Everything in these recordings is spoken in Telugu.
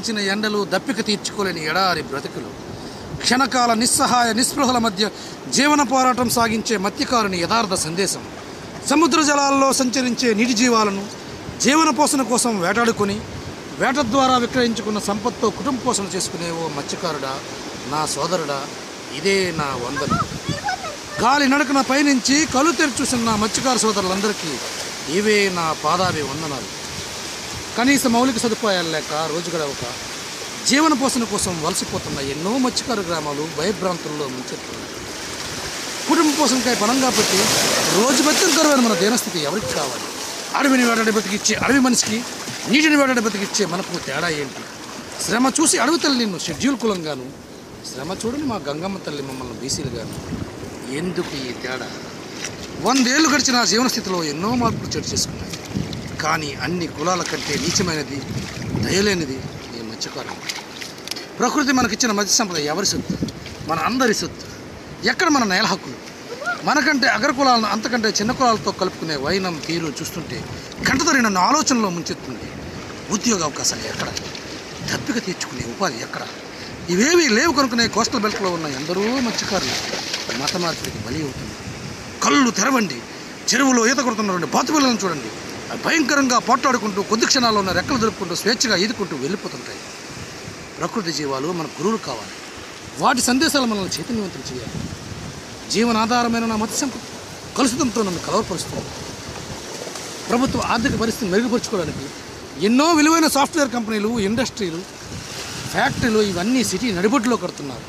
ఇచ్చిన ఎండలు దప్పిక తీర్చుకోలేని ఎడారి బ్రతుకులు క్షణకాల నిస్సహాయ నిస్పృహల మధ్య జీవన పోరాటం సాగించే మత్స్యకారుని యథార్థ సందేశం సముద్ర జలాల్లో సంచరించే నీటి జీవాలను జీవన పోషణ కోసం వేటాడుకొని వేట ద్వారా విక్రయించుకున్న సంపత్తో కుటుంబ పోషణ చేసుకునే ఓ మత్స్యకారుడా నా సోదరుడా ఇదే నా వందనం గాలి నడకన పైనుంచి కళ్ళు తెరిచి చూసిన నా మత్స్యకార సోదరులందరికీ ఇవే నా పాదాభి వందనాలు కనీస మౌలిక సదుపాయాలు లేక రోజు గడవక జీవన పోషణ కోసం వలసిపోతున్న ఎన్నో మత్స్యకార గ్రామాలు భయభ్రాంతుల్లో ముంచెత్తున్నాయి కుటుంబ పోషణకై పణంగా పెట్టి రోజు బతికి కరువైన మన దీనస్థితి ఎవరికి కావాలి అడవిని వేటాడి బతికిచ్చే అడవి మనిషికి నీటిని వేటాడి బతికిచ్చే మనకు తేడా ఏంటి శ్రమ చూసి అడవి తల్లి నిన్ను షెడ్యూల్ కులంగాను శ్రమ చూడని మా గంగమ్మ తల్లి మమ్మల్ని బీసీలుగాను ఎందుకు ఈ తేడా వందేళ్లు గడిచిన ఆ జీవన స్థితిలో ఎన్నో మార్పులు చోటు చేసుకున్నాయి కానీ అన్ని కులాల కంటే నీచమైనది దయలేనిది ఈ మత్స్యకారం ప్రకృతి మనకిచ్చిన మత్స్య సంపద ఎవరి సొత్తు మన అందరి సొత్తు ఎక్కడ మన నేల హక్కులు మనకంటే అగ్ర కులాలను అంతకంటే చిన్న కులాలతో కలుపుకునే వైనం తీరు చూస్తుంటే కంటతరి నన్ను ఆలోచనలో ముంచెత్తుంది ఉద్యోగ అవకాశాలు ఎక్కడ దప్పిక తీర్చుకునే ఉపాధి ఎక్కడ ఇవేమీ లేవు కనుకునే కోస్టల్ బెల్ట్లో ఉన్న ఎందరో మత్స్యకారులు మత మార్పిడికి బలి అవుతున్నారు కళ్ళు తెరవండి చెరువులో ఈత కొడుతున్న బాతు పిల్లలను చూడండి అవి భయంకరంగా పోట్లాడుకుంటూ కొద్ది క్షణాల్లో ఉన్న రెక్కలు దొరుకుకుంటూ స్వేచ్ఛగా ఈదుకుంటూ వెళ్ళిపోతుంటాయి ప్రకృతి జీవాలు మన గురువులు కావాలి వాటి సందేశాలు మనల్ని చైతన్యవంతం చేయాలి జీవనాధారమైన నా మత్స్య సంపద కలుషితంతో నన్ను కలవపరుస్తుంది ప్రభుత్వ ఆర్థిక పరిస్థితిని మెరుగుపరుచుకోవడానికి ఎన్నో విలువైన సాఫ్ట్వేర్ కంపెనీలు ఇండస్ట్రీలు ఫ్యాక్టరీలు ఇవన్నీ సిటీ నడిబొడ్డులో కడుతున్నారు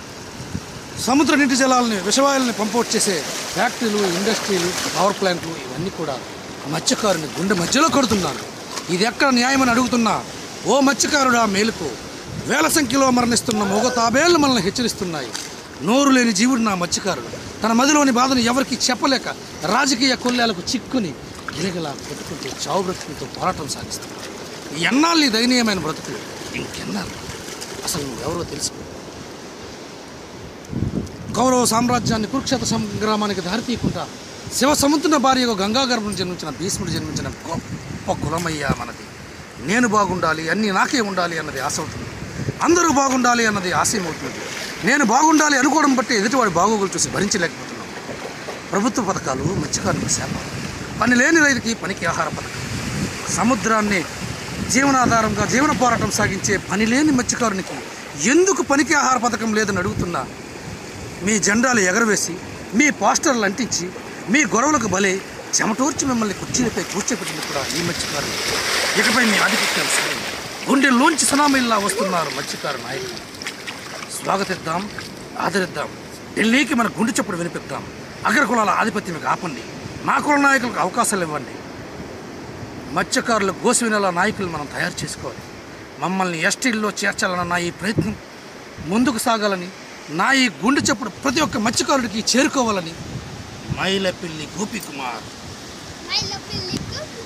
సముద్ర నీటి జలాలని విషవాయుల్ని పంపౌట్ చేసే ఫ్యాక్టరీలు ఇండస్ట్రీలు పవర్ ప్లాంట్లు ఇవన్నీ కూడా మత్స్యకారుని గుండె మధ్యలో కడుతున్నారు ఇది ఎక్కడ న్యాయమని అడుగుతున్నా ఓ మత్స్యకారుడా మేలుకు వేల సంఖ్యలో మరణిస్తున్న మూగ తాబేళ్లు మనల్ని హెచ్చరిస్తున్నాయి నోరు లేని జీవుడు నా మత్స్యకారుడు తన మదిలోని బాధను ఎవరికి చెప్పలేక రాజకీయ కొల్లాలకు చిక్కుని గిలగిలా కొట్టుకుంటూ చావు బ్రతుకులతో పోరాటం సాగిస్తున్నాడు ఎన్నాళ్ళు ఈ దయనీయమైన బ్రతుకులు ఇంకెన్నాళ్ళు అసలు నువ్వెవరో తెలుసుకో కౌరవ సామ్రాజ్యాన్ని కురుక్షేత్ర సంగ్రామానికి దారితీయకుండా శివ సముద్ర భార్యకు గంగాగర్భం జన్మించిన భీష్ముడు జన్మించిన గొప్ప కులమయ్యా మనది నేను బాగుండాలి అన్నీ నాకే ఉండాలి అన్నది ఆశ అవుతుంది అందరూ బాగుండాలి అన్నది ఆశయం అవుతుంది నేను బాగుండాలి అనుకోవడం బట్టి ఎదుటివాడి బాగోగులు చూసి భరించలేకపోతున్నాం ప్రభుత్వ పథకాలు మత్స్యకారుల శాఖ పని లేని రైతుకి పనికి ఆహార పథకం సముద్రాన్ని జీవనాధారంగా జీవన పోరాటం సాగించే పని లేని మత్స్యకారునికి ఎందుకు పనికి ఆహార పథకం లేదని అడుగుతున్నా మీ జెండాలు ఎగరవేసి మీ పోస్టర్లు అంటించి మీ గొడవలకు బలే చెమటూర్చి మిమ్మల్ని కుర్చీలపై కూర్చోబెట్టింది కూడా ఈ మత్స్యకారులు ఇకపై మీ ఆధిపత్యాలు సరే గుండెల్లోంచి సునామీల్లా వస్తున్నారు మత్స్యకారు నాయకులు స్వాగతిద్దాం ఆదరిద్దాం ఢిల్లీకి మన గుండె చప్పుడు వినిపిద్దాం అగ్రకులాల ఆధిపత్యం ఇక ఆపండి మా కుల నాయకులకు అవకాశాలు ఇవ్వండి మత్స్యకారుల గోసివినల నాయకులు మనం తయారు చేసుకోవాలి మమ్మల్ని ఎస్టీల్లో చేర్చాలన్న నా ఈ ప్రయత్నం ముందుకు సాగాలని నా ఈ గుండె చప్పుడు ప్రతి ఒక్క మత్స్యకారుడికి చేరుకోవాలని మైలపిల్లి గోపికుమార్ మైల పిల్లి కుక్కు